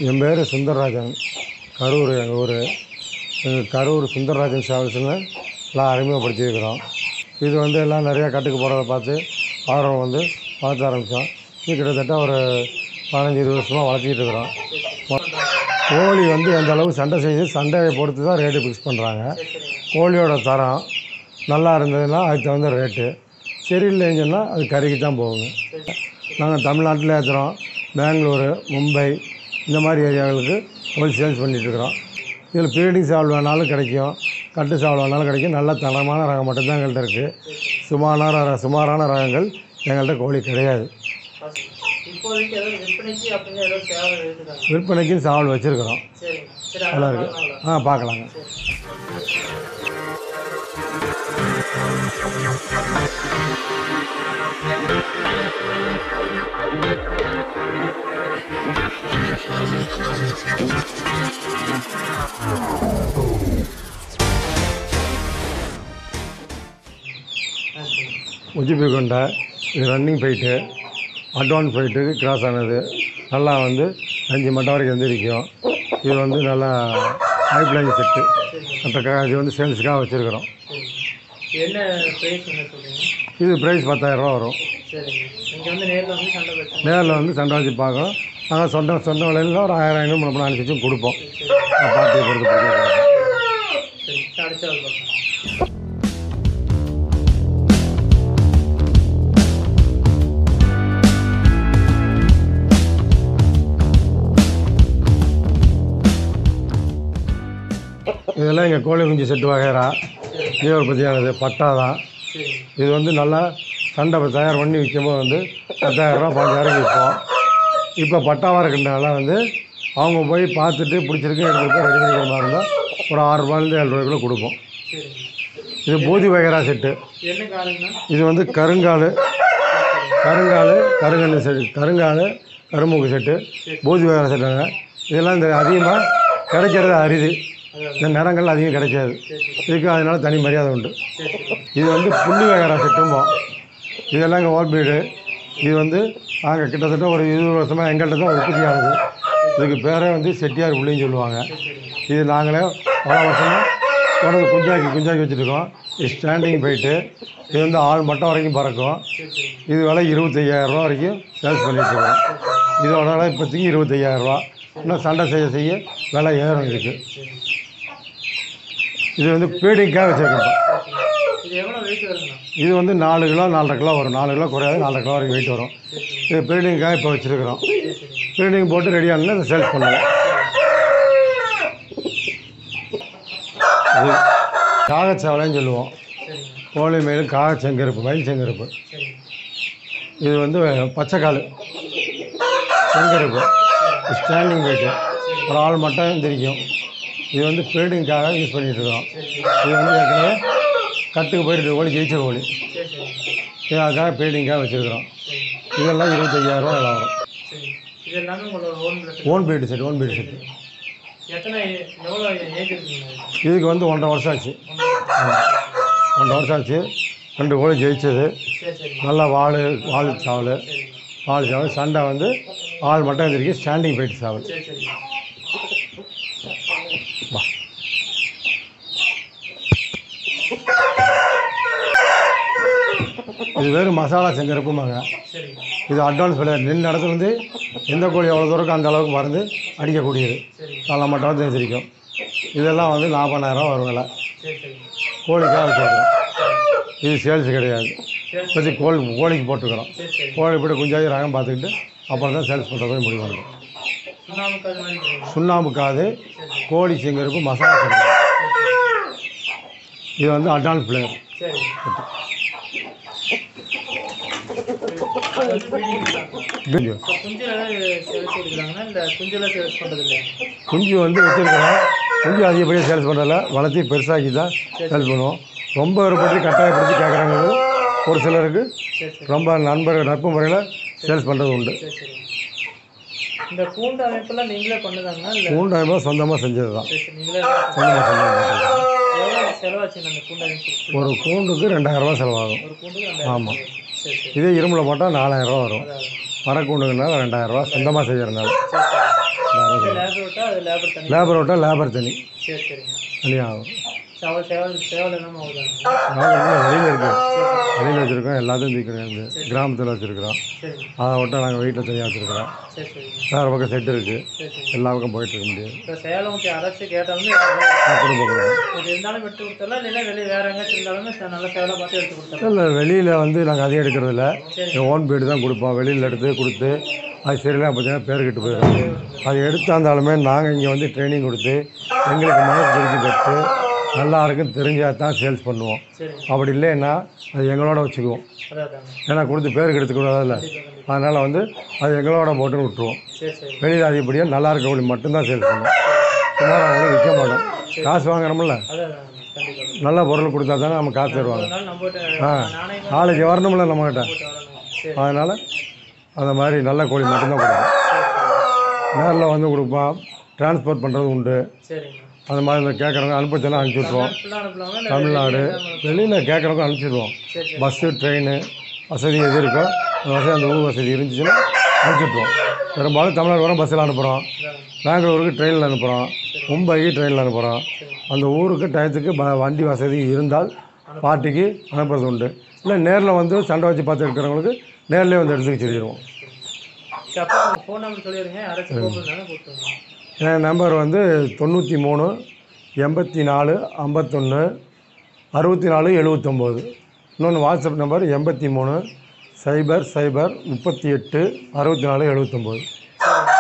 என் பேர் சுந்தரராஜன் கரூர் எங்கள் ஊர் எங்கள் கரூர் சுந்தரராஜன் டிராவல்ஸ்னு எல்லாம் அறிமுகப்படுத்தியிருக்கிறோம் இது வந்து எல்லாம் நிறையா கட்டுக்கு போகிறத பார்த்து ஆர்வம் வந்து வளர்த்த ஆரம்பித்தோம் இது கிட்டத்தட்ட ஒரு பதினஞ்சு இருபது வருஷமாக வளர்த்திட்டு இருக்கிறோம் கோழி வந்து எந்த அளவுக்கு சண்டை செய்யுது சண்டையை பொறுத்து தான் ரேட்டு ஃபிக்ஸ் பண்ணுறாங்க கோழியோட தரம் நல்லா இருந்ததுன்னா அதுக்கு தகுந்த ரேட்டு சரியில்லைன்னு சொன்னால் அது கறிக்கு தான் போகுங்க நாங்கள் தமிழ்நாட்டில் ஏற்றுறோம் பெங்களூரு மும்பை இந்த மாதிரி ஏரியாவுக்கு கோழி சேல்ஸ் பண்ணிகிட்ருக்குறோம் இதில் ப்ரீடிங் சாவல் வேணாலும் கிடைக்கும் கட்டு சாவல் வேணாலும் கிடைக்கும் நல்ல தரமான ரகம் மட்டும்தான் எங்கள்கிட்ட இருக்குது சுமாரான ரக சுமாரான ரகங்கள் எங்கள்கிட்ட கோழி கிடையாது இப்போதைக்கு ஏதோ விற்பனைக்கு அப்படின்னு ஏதோ சேவை இருக்குதாங்க விற்பனைக்கு சாவல் வச்சுருக்குறோம் சரிங்க சரி நல்லா அதெல்லாம் இருக்குது பார்க்கலாங்களா? ஆ பார்க்கலாங்க ஆ, சரி. உஜிபி கொண்ட இது ரன்னிங் ஃபைட்டு அட்வான்ஸ் ஃபைட்டுக்கு கிராஸ் ஆனது நல்லா வந்து அஞ்சு மட்டம் வரைக்கும் எந்திரிக்கும் இது வந்து நல்லா பைப்லைன் செட்டு மற்ற க- இது வந்து சேல்ஸுக்காக வச்சுருக்குறோம் சரி என்ன ப்ரைஸ் என்ன சொல்றீங்க இது ப்ரைஸ் பத்தாயிரரூவா வரும் சரிங்க இங்கே வந்து நேரில் வந்து சண்டை பிரச்சனை நேரில் வந்து சண்டை வச்சு பார்க்கணும் நாங்கள் சொந்த சொந்த விலையில் ஒரு ஆயிரம் ஐநூறு முன்னூறு அனுப்பிச்சும் கொடுப்போம் சரி பார்ட்டியை பொறுத்து பிடிக்கிறது சரி அடுத்த ஆள் பார்க்கலாம் இதெல்லாம் எங்கள் கோழி குஞ்சு செட்டு வகைரா ஜீவ உற்பத்தியானது பட்டா தான் சரி இது வந்து நல்லா சண்டை தயார் பண்ணி விற்கும்போது வந்து பத்தாயிரரூபா பதினஞ்சாயிரம் விற்போம் இப்போ பட்டாவாக இருக்கிறதுனால வந்து அவங்க போய் பார்த்துட்டு பிடிச்சிருக்கு எடுத்துகிட்டு போய் ரெடி பண்ணிக்கிற மாதிரி இருந்தால் ஒரு ஆறு ரூபாயிலேருந்து ஏழு ரூபாய்க்குள்ள கொடுப்போம் சரிங்க இது பூதி வகைரா செட்டு என்ன காருங்கண்ணா இது வந்து கருங்கால் கருங்கால் கருங்கண்ணு செட்டு கருங்கால் கரும்புக்கு செட்டு பூதி வகைரா செட்டுங்க இதெல்லாம் இந்த அதிகமாக கிடைக்கிறது அரிது அதான் இந்த நிறங்கள் அதிகம் கிடைக்காது சரி சரி இதுக்கு அதனால தனி மரியாதை உண்டு சரி சரி இது வந்து புள்ளி வகைரா செட்டும்போம் இதெல்லாம் எங்கள் ஓல்பீடு இது வந்து நாங்கள் கிட்டத்தட்ட ஒரு இருபது வருஷமாக எங்கள்கிட்ட தான் உற்பத்தி ஆகுது இதுக்கு பேரே வந்து செட்டியார் புள்ளின்னு சொல்லுவாங்க சரி சரிங்க இது நாங்களே பல வருஷமாக தொடர்ந்து குஞ்சாக்கி குஞ்சாக்கி வச்சுருக்கோம் இது ஸ்டாண்டிங் போயிட்டு இது வந்து ஆள் மட்டம் வரைக்கும் பறக்கும் சரி சரி இது விலை இருபத்தையாயிரம் ரூபா வரைக்கும் சேல்ஸ் பண்ணிட்டுருக்கோம் இதோட விலை இப்போதைக்கு இருபத்தையாயிரம் ரூபா இன்னும் சண்டை செய்ய செய்ய விலை ஏறும் இதுக்கு சரி இது வந்து பீடிங்காக வச்சுருக்கோம் இது எவ்வளோ வெயிட் வருங்கண்ணா இது வந்து நாலு கிலோ நாலரை கிலோ வரும் நாலு கிலோ குறையாது நாலரை கிலோ வரைக்கும் வெயிட் வரும் சரி சரி இது ப்ரீடிங்காக இப்போ வச்சுருக்கிறோம் சரி சரிங்க ப்ரீடிங் போட்டு ரெடி ஆனால் இதை சேல்ஸ் பண்ணுவோம் இது காகச்சாவலைன்னு சொல்லுவோம் சரிங்க கோழி மயில் காக செங்கருப்பு மயில் செங்கருப்பு சரிங்க இது வந்து பச்சைக்கால் செங்கருப்பு ஸ்டாண்டிங் போயிட்டு ஒரு ஆள் மட்டும் தெரியும் இது வந்து ப்ரீடிங்காக யூஸ் பண்ணிகிட்டு இருக்கோம் சரி சரி இது வந்து ஏற்கனவே கட்டுக்கு போயிட்டு கோழி ஜெயிச்ச கோழி சரி சரிங்க இது அதுக்காக ப்ரீடிங்காக வச்சுருக்கிறோம் சரிங்க இதெல்லாம் இருபத்தையாயிரரூவா விலை வரும் சரி இது எல்லாமே உங்களோட ஓன் பிரச்சனை own bead set own bead set எத்தனை எவ்வளோ ஏஜ் இருக்குங்க இதுக்கு வந்து ஒன்றரை வருஷம் ஆச்சு ஒன்றரை வருஷம் ஆச்சு ரெண்டு கோழி ஜெயிச்சது சரி சரி நல்லா வால் வால் சாவல் சரி வால் சாவல் சண்டை வந்து ஆள் மட்டும் எந்திரிக்கு ஸ்டாண்டிங் ஃபைட் சாவல் சரி சரி வா இது வெறும் மசாலா செஞ்சரப்புமாங்க சரிங்க இது அட்வான்ஸ் விலை நின்று இடத்துல இருந்து எந்த கோழி எவ்வளோ தூரம் அந்த அளவுக்கு மருந்து அடிக்கக்கூடியது சரிங்க நல்லா மட்டும் தெரிஞ்சிருக்கும் இதெல்லாம் வந்து நாற்பதாயிரம் வரும் விலை சரி சரிங்க கோழிக்காக வச்சுருக்கிறோம் இது சேல்ஸ் கிடையாது சரி இப்போதைக்கு கோழி கோழிக்கு போட்டுக்கிறோம் சரி சரி கோழி போட்டு குஞ்சாகி ரகம் பார்த்துக்கிட்டு அப்புறம் தான் சேல்ஸ் பண்ணுறது முடிவு பண்ணுறோம் சுண்ணாமுக்கு அது மாதிரி இருக்குங்க. சுண்ணாம்பு காது கோழி செங்கருப்பு மசாலா செங்கருப்பு இது வந்து அட்வான்ஸ் பிளேயர் சரி அது வந்து breeding தான். குஞ்சு இப்போ குஞ்சு ஏதாவது சேல்ஸ் கொடுக்குறாங்கன்னா இந்த குஞ்செல்லாம் சேல்ஸ் பண்ணுறது இல்லையா குஞ்சு வந்து வச்சுருக்கிறோம் குஞ்சு அதிகப்படியாக சேல்ஸ் பண்ணுறதில்ல வளர்த்தி பெருசாக்கி தான் சேல்ஸ் பண்ணுவோம் ரொம்ப விருப்பப்பட்டு கட்டாயப்படுத்தி கேட்குறாங்க ஒரு சிலருக்கு சரி சரி ரொம்ப நண்பர்கள் நட்பு முறையில் சேல்ஸ் பண்ணுறது உண்டு சரி சரி இந்த கூண்டு அமைப்பெல்லாம் நீங்களே பண்ணுதாங்கன்னா இல்லை மூன்றாயிரம் ரூபாய் சொந்தமாக செஞ்சது தான் சரி சரி நீங்களே சொந்தமாக செஞ்சது எவ்வளோ செலவாச்சுங்க அந்த கூண்டு அமைப்பு ஒரு கூண்டுக்கு ரெண்டாயிரம் ரூபாய் செலவாகும் ஒரு கூண்டுக்கு ரெண்டாயிரம் ஆமாம். சரி சரி இதே இரும்பில் போட்டால் நாலாயிரம் ரூபா வரும் அதான் மரக்கூண்டுக்குனால ரெண்டாயிரம் ரூபா சொந்தமாக செய்கிறனால சரி சரி இது லேபர் விட்டா அது லேபர் தனி லேபர் விட்டால் லேபர் தனி சரி சரிங்க தனியாகும் சேவல் சேவல் சேவல் எல்லாமே ஆகுதாங்க நாங்கள் வெளியில் இருக்கோம் வெளியில் வச்சுருக்கோம் எல்லாத்தையும் தூக்கிறோம் இந்த கிராமத்தில் வச்சுருக்கிறோம் சரிங்க அதை விட்டால் நாங்கள் வீட்டில் தனியாக வச்சுருக்கிறோம் சரி சரிங்க வேறு பக்கம் செட்டு இருக்குது சரி சரி எல்லா பக்கம் போயிட்டு இருக்க முடியாது இப்போ சேலம் ஊற்றி அரைச்சி கேட்டாலுமே கொடுப்போம் கொடுப்போம் இது இருந்தாலும் எடுத்து கொடுத்துடலாம் இல்லைன்னா வெளியே வேற எங்கேயாச்சும் இருந்தாலுமே ச- நல்ல சேவலாக பார்த்து எடுத்து கொடுத்துடலாம் இல்லை வெளியில் வந்து நாங்கள் அதிகம் எடுக்கிறதில்ல சரி ஓன் பீடு தான் கொடுப்போம் வெளியில் எடுத்து கொடுத்து அது சரியில்லாம் பார்த்தீங்கன்னா பேர்கிட்டு போயிடும் அது எடுத்தாந்தாலுமே நாங்கள் இங்கே வந்து ட்ரைனிங் கொடுத்து எங்களுக்கு மனசு பிடிச்சி பெற்று நல்லா இருக்குன்னு தெரிஞ்சால் தான் சேல்ஸ் பண்ணுவோம் சரிங்க அப்படி இல்லைன்னா அது எங்களோட வச்சுக்குவோம் அதான் அதாங்க ஏன்னா கொடுத்து பேருக்கு எடுத்துக்கூடாதுல்ல கண்டிப்பாக கண்டிப்பாக அதனால் வந்து அது எங்களோட போட்டுன்னு விட்டுருவோம் சரி சரி வெளியில் அதிகப்படியாக நல்லா இருக்கவங்களுக்கு மட்டும்தான் சேல்ஸ் பண்ணுவோம் சுமார் அவங்களுக்கு விற்க மாட்டோம் காசு வாங்குறோம்ல அதான் அதான் கண்டிப்பாக நல்ல பொருள் கொடுத்தா தானே நம்ம காசு தருவாங்க அதனால நம்மகிட்ட நானே நாளைக்கு வரணும்ல நம்மகிட்ட போட்டு வரணும் சரி அதனால் அந்த மாதிரி நல்ல கோழி மட்டும்தான் கொடுப்போம் நேரில் வந்து கொடுப்போம் டிரான்ஸ்போர்ட் பண்ணுறது உண்டு சரிங்க அந்த மாதிரி இந்த கேட்குறவங்க அனுப்பிச்சோன்னா அனுப்பிச்சி விட்ருவோம் ஃபுல்லாக அனுப்பலாமா இல்லை தமிழ்நாடு வெளியில் கேட்குறவங்க அனுப்பிச்சிடுவோம் சரி சரி பஸ்ஸு ட்ரெயின் வசதி எது இருக்கோ அந்த வசதி அந்த ஊர் வசதி இருந்துச்சுன்னா அனுப்பிச்சிட்ருவோம் பெரும்பாலும் தமிழ்நாடு வர பஸ்ஸில் அனுப்புகிறோம் அதான் பெங்களூருக்கு ட்ரெயினில் அனுப்புகிறோம் மும்பைக்கு ட்ரெயினில் அனுப்புகிறோம் சரி அந்த ஊருக்கு டயத்துக்கு ப வண்டி வசதி இருந்தால் பார்ட்டிக்கு அனுப்புறது உண்டு இல்லை நேரில் வந்து சண்டை வச்சு பார்த்து இருக்கிறவங்களுக்கு நேர்லேயே வந்து எடுத்துக்க சொல்லிடுவோம் சரி அப்போ உங்கள் ஃபோன் நம்பர் சொல்லிடுங்க யாராச்சும் கூப்பிடுனாலும் கூப்பிட்டுருங்க என் நம்பர் வந்து தொண்ணூற்றி மூணு எண்பத்தி நாலு ஐம்பத்தொன்று அறுபத்தி நாலு எழுபத்தொம்போது இன்னொன்று வாட்ஸ்அப் நம்பர் எண்பத்தி மூணு சைபர் சைபர் முப்பத்தி எட்டு அறுபத்தி நாலு எழுபத்தொம்போது சரிங்க